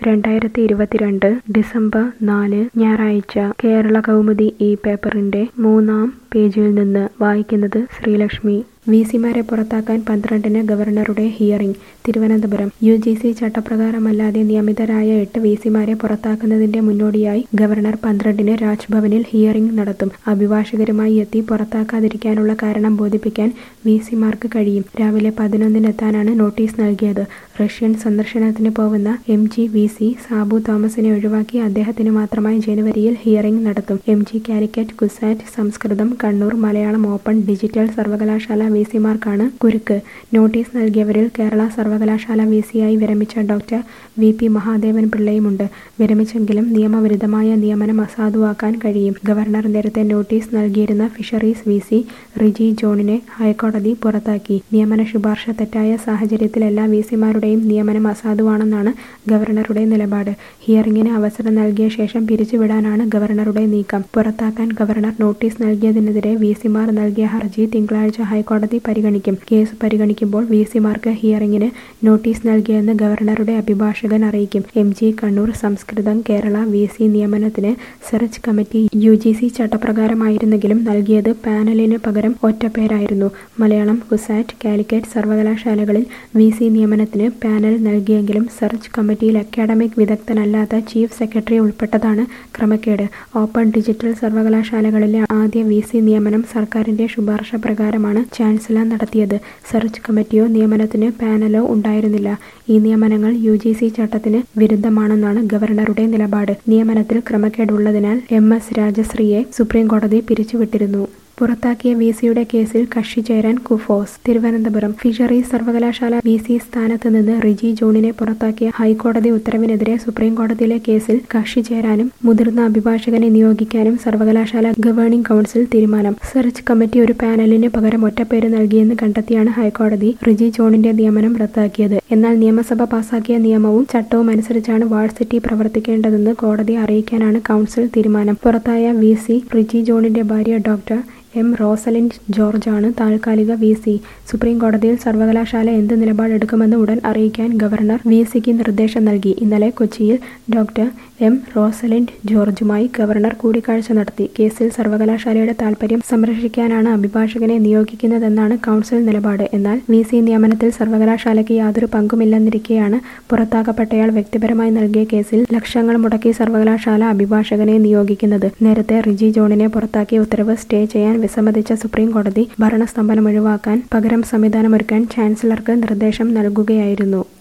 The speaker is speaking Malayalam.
രണ്ടായിരത്തി ഇരുപത്തിരണ്ട് ഡിസംബർ നാല് ഞായറാഴ്ച കേരള കൗമുദി ഈ പേപ്പറിന്റെ മൂന്നാം പേജിൽ നിന്ന് വായിക്കുന്നത് ശ്രീലക്ഷ്മി വി സിമാരെ പുറത്താക്കാൻ പന്ത്രണ്ടിന് ഗവർണറുടെ hearing Thiruvananthapuram U G C ചട്ടപ്രകാരമല്ലാതെ നിയമിതരായ എട്ട് വി സിമാരെ പുറത്താക്കുന്നതിന്റെ മുന്നോടിയായി ഗവർണർ പന്ത്രണ്ടിന് രാജ്ഭവനിൽ ഹിയറിംഗ് നടത്തും അഭിഭാഷകരുമായി എത്തി പുറത്താക്കാതിരിക്കാനുള്ള കാരണം ബോധിപ്പിക്കാൻ വി സിമാർക്ക് കഴിയും രാവിലെ പതിനൊന്നിനെത്താനാണ് നോട്ടീസ് നൽകിയത് റഷ്യൻ സന്ദർശനത്തിന് പോകുന്ന M G V C Sabu തോമസിനെ ഒഴിവാക്കി അദ്ദേഹത്തിന് മാത്രമായി ജനുവരിയിൽ ഹിയറിംഗ് നടത്തും M G Calicut CUSAT Samskritam Kannur Malayalam open digital സർവകലാശാല വി സിമാർക്കാണ് കുരുക്ക് നോട്ടീസ് നൽകിയവരിൽ കേരള സർവകലാശാല വി സിയായി വിരമിച്ച ഡോക്ടർ വി പി മഹാദേവൻ പിള്ളയുമുണ്ട് വിരമിച്ചെങ്കിലും നിയമവിരുദ്ധമായ നിയമനം അസാധുവാക്കാൻ കഴിയും ഗവർണർ നേരത്തെ നോട്ടീസ് നൽകിയിരുന്ന ഫിഷറീസ് വി സി റിജി ജോണിനെ ഹൈക്കോടതി പുറത്താക്കി നിയമന ശുപാർശ തെറ്റായ സാഹചര്യത്തിൽ എല്ലാ വി സിമാരുടെയും നിയമനം അസാധുവാണെന്നാണ് ഗവർണറുടെ നിലപാട് ഹിയറിംഗിന് അവസരം നൽകിയ ശേഷം പിരിച്ചുവിടാനാണ് ഗവർണറുടെ നീക്കം പുറത്താക്കാൻ ഗവർണർ നോട്ടീസ് നൽകിയതിനെതിരെ വി സിമാർ നൽകിയ ഹർജി തിങ്കളാഴ്ച ഹൈക്കോടതി പരിഗണിക്കും കേസ് പരിഗണിക്കുമ്പോൾ വി സിമാർക്ക് ഹിയറിംഗിന് നോട്ടീസ് നൽകിയെന്ന് ഗവർണറുടെ അഭിഭാഷകൻ അറിയിക്കും M G Kannur Samskritam Kerala V C നിയമനത്തിന് search committee U G C ചട്ടപ്രകാരമായിരുന്നെങ്കിലും നൽകിയത് പാനലിന് പകരം ഒറ്റപ്പേരായിരുന്നു മലയാളം കുസാറ്റ് കാലിക്കറ്റ് സർവകലാശാലകളിൽ വി സി നിയമനത്തിന് പാനൽ നൽകിയെങ്കിലും സെർച്ച് കമ്മിറ്റിയിൽ അക്കാഡമിക് വിദഗ്ധനല്ലാത്ത ചീഫ് സെക്രട്ടറി ഉൾപ്പെട്ടതാണ് ക്രമക്കേട് ഓപ്പൺ ഡിജിറ്റൽ സർവകലാശാലകളിലെ ആദ്യ വി സി നിയമനം സർക്കാരിന്റെ ശുപാർശ പ്രകാരമാണ് ചാൻസലർ നടത്തിയത് സെർച്ച് കമ്മിറ്റിയോ നിയമനത്തിന് പാനലോ ഉണ്ടായിരുന്നില്ല ഈ നിയമനങ്ങൾ യു ജി സി ചട്ടത്തിന് വിരുദ്ധമാണെന്നാണ് ഗവർണറുടെ നിലപാട് നിയമനത്തിൽ ക്രമക്കേടുള്ളതിനാൽ എം എസ് രാജശ്രീയെ സുപ്രീംകോടതി പിരിച്ചുവിട്ടിരുന്നു പുറത്താക്കിയ വി സിയുടെ കേസിൽ കക്ഷി ചേരാൻ കുഫോസ് തിരുവനന്തപുരം ഫിഷറീസ് സർവകലാശാല വി സി സ്ഥാനത്ത് നിന്ന് റിജി ജോണിനെ പുറത്താക്കിയ ഹൈക്കോടതി ഉത്തരവിനെതിരെ സുപ്രീം കോടതിയിലെ കേസിൽ കക്ഷി ചേരാനും മുതിർന്ന അഭിഭാഷകനെ നിയോഗിക്കാനും സർവകലാശാല ഗവേണിംഗ് കൗൺസിൽ തീരുമാനം സെർച്ച് കമ്മിറ്റി ഒരു പാനലിന് പകരം ഒറ്റപ്പേര് നൽകിയെന്ന് കണ്ടെത്തിയാണ് ഹൈക്കോടതി റിജി ജോണിന്റെ നിയമനം റദ്ദാക്കിയത് എന്നാൽ നിയമസഭ പാസാക്കിയ നിയമവും ചട്ടവും അനുസരിച്ചാണ് വാഴ്സിറ്റി പ്രവർത്തിക്കേണ്ടതെന്ന് കോടതി അറിയിക്കാനാണ് കൗൺസിൽ തീരുമാനം പുറത്തായ വി സി റിജി ജോണിന്റെ ഭാര്യ ഡോക്ടർ എം റോസലിൻഡ് ജോർജാണ് താൽക്കാലിക വി സി സുപ്രീം കോടതിയിൽ സർവകലാശാല എന്ത് നിലപാടെടുക്കുമെന്ന് ഉടൻ അറിയിക്കാൻ ഗവർണർ വി സിക്ക് നിർദ്ദേശം നൽകി ഇന്നലെ കൊച്ചിയിൽ ഡോക്ടർ എം റോസലിൻഡ് ജോർജുമായി ഗവർണർ കൂടിക്കാഴ്ച നടത്തി കേസിൽ സർവകലാശാലയുടെ താൽപര്യം സംരക്ഷിക്കാനാണ് അഭിഭാഷകനെ നിയോഗിക്കുന്നതെന്നാണ് കൗൺസിൽ നിലപാട് എന്നാൽ വി സി നിയമനത്തിൽ സർവകലാശാലയ്ക്ക് യാതൊരു പങ്കുമില്ലെന്നിരിക്കെയാണ് പുറത്താക്കപ്പെട്ടയാൾ വ്യക്തിപരമായി നൽകിയ കേസിൽ ലക്ഷങ്ങൾ മുടക്കി സർവകലാശാല അഭിഭാഷകനെ നിയോഗിക്കുന്നത് നേരത്തെ റിജി ജോണിനെ പുറത്താക്കിയ ഉത്തരവ് സ്റ്റേ ചെയ്യാൻ വിസമ്മതിച്ച സുപ്രീം കോടതി ഭരണസ്തംഭനം ഒഴിവാക്കാൻ പകരം സംവിധാനമൊരുക്കാൻ ചാൻസലർക്ക് നിർദ്ദേശം നൽകുകയായിരുന്നു